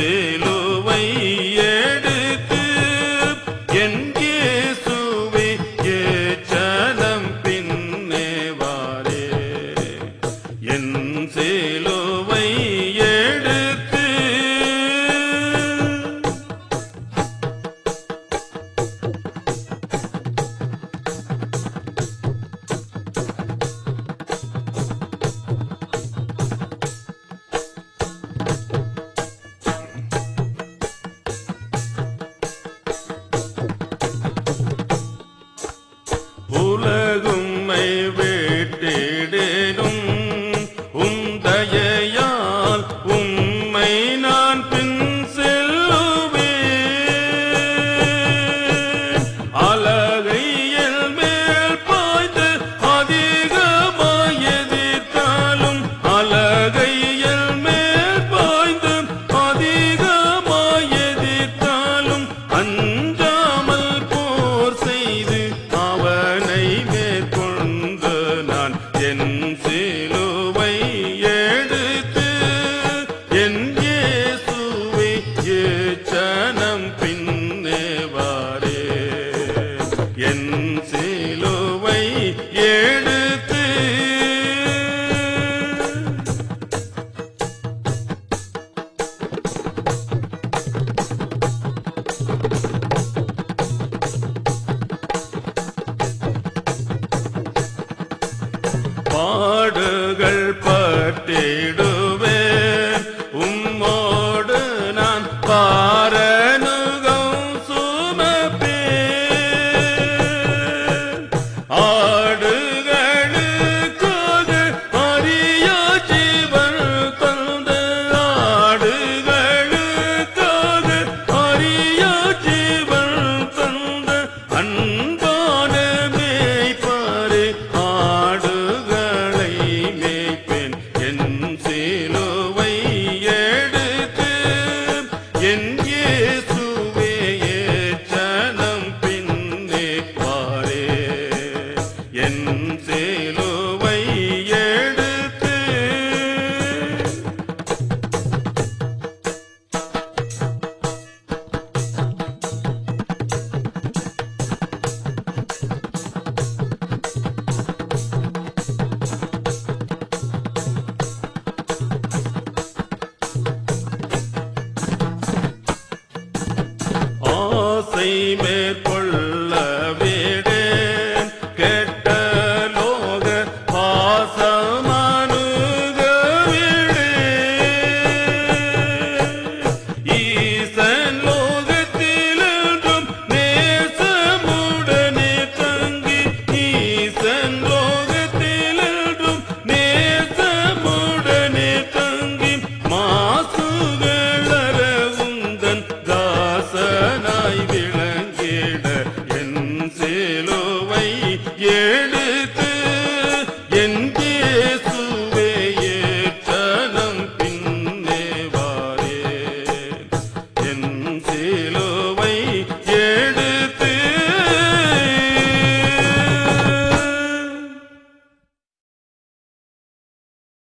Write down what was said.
சிலுவை எடுத்து என் இயேசுவே ஏச்சனம் பின்னே வாரே என் சிலுவை எடுத்து உலகும்மை விட்டிடேனும் உந்தயையால் உம்மை நான் பின் செல்லுவேன் அலகையில் மேல் பாய்ந்து அதிகமாய் எதிர்த்தாலும் அலகையில் மேல் பாய்ந்து அதிகமாய் எதிர்த்தாலும் அஞ்சாமல் போர் செய்து அவனை மேற்கொண்டு நான் என் சிலுவை எடுத்து என் இயேசுவை ஏச்சனம் பின்னே வாரே என் சிலுவை எடுத்து பாடுகள் பட்டிடுவேன் உம்மோடு நான் பாரனுகம் சுமப்பேன் ஆடுகளுக்காக அரியா ஜீவன் தந்த ஆடுகளுக்காக அரியா ஜீவன் தந்த அன்பான மேய்ப்பாரு ஆடுகளை மேய்ப்பேன் என் சிலுவை எடுத்து என் இயேசுவே ஏச்சனம் பின்னே பாரே என் சிலுவை எடுத்து ஆசை மேற்கொள்ள விடேன் கெட்ட லோக பாசமனுக விடேன் ஈசன் லோகத்திலென்றும் நேசமுடனே தங்கி ஈசன் லோகத்திலென்றும் நேசமுடனே தங்கி மாசுகளற உந்தன் தாசனாய் விளங்கிட என் சிலுவை ஏ